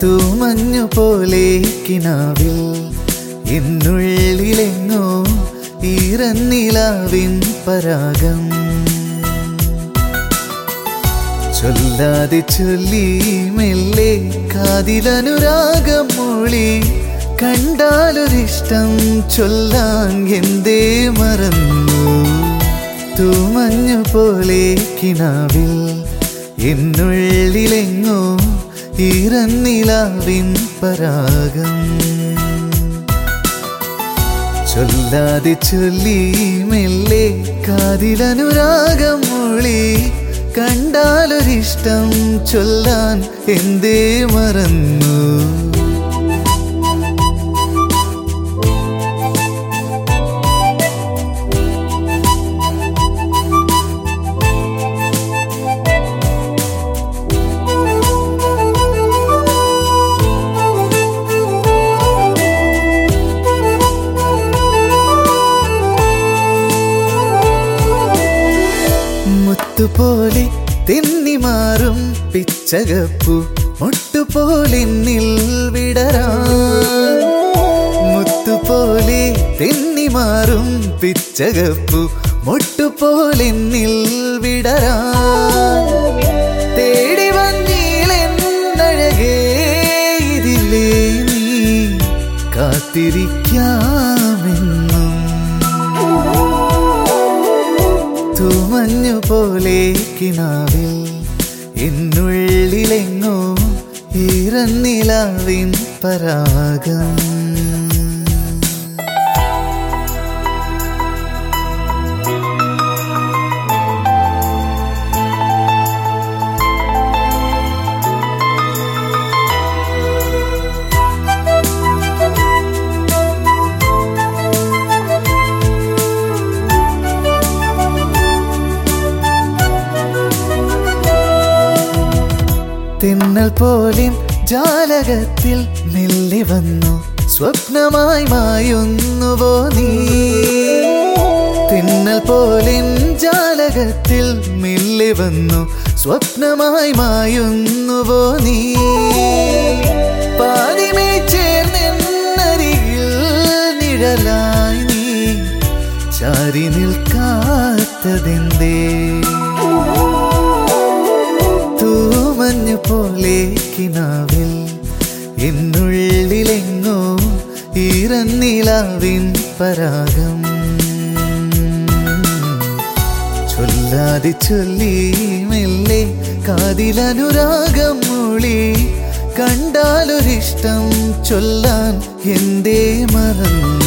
തൂമഞ്ഞു പോലെ കിനാവിൽ എന്നുള്ളിലെങ്ങോ ഈറന്നിലാവിൻ പരാഗം ചൊല്ലാതെ ചൊല്ലി മെല്ലെ കാതിലനുരാഗം മൂളി കണ്ടാലൊരിഷ്ടം ചൊല്ലാൻ എന്തേ മറന്നു തൂമഞ്ഞു പോലെ കിനാവിൽ എന്നുള്ളിലെങ്ങോ ഈറന്നിലാവിൻ പരാഗം ചൊല്ലാതെ ചൊല്ലി മെല്ലെ കാതിലനുരാഗം മൂളി കണ്ടാലൊരിഷ്ടം ചൊല്ലാൻ എന്തേ മറന്നു മുത്തുപോലെ തെന്നി മാറും പിച്ചകപ്പു മുട്ടുപോലെന്നിൽ വിടരാ മുത്തുപോലെ തെന്നി മാറും പിച്ചകപ്പു മുട്ടുപോലെന്നിൽ വിടരാ തേടി വന്നീലെന്നഴകേ ഇതിലേ നീ കാത്തിരിക്കാമെന്നും തൂമഞ്ഞു പോലെ കിനാവിൽ എന്നുള്ളിലെങ്ങോ ഈറന്നിലാവിൻ പരാഗം തിന്നൽ പോലിൻ ജാലകത്തിൽ മെല്ലെ വന്നു സ്വപ്നമായി മായുന്നുവോ നീ തിന്നൽ പോലിൻ ജാലകത്തിൽ മെല്ലെ വന്നു സ്വപ്നമായി മായുന്നുവോ നീ പാതിമേ ചേർന്നെന്നരികിൽ നിഴലായി നീ ചാരി നിൽക്കാത്തതെന്തേ തൂമഞ്ഞു പോലെ കിനാവിൽ എന്നുള്ളിലെങ്ങോ ഈറന്നിലാവിൻ പരാഗം ചൊല്ലാതെ ചൊല്ലി മെല്ലെ കാതിലനുരാഗം മൂളി കണ്ടാലൊരിഷ്ടം ചൊല്ലാൻ എന്തേ മറന്നു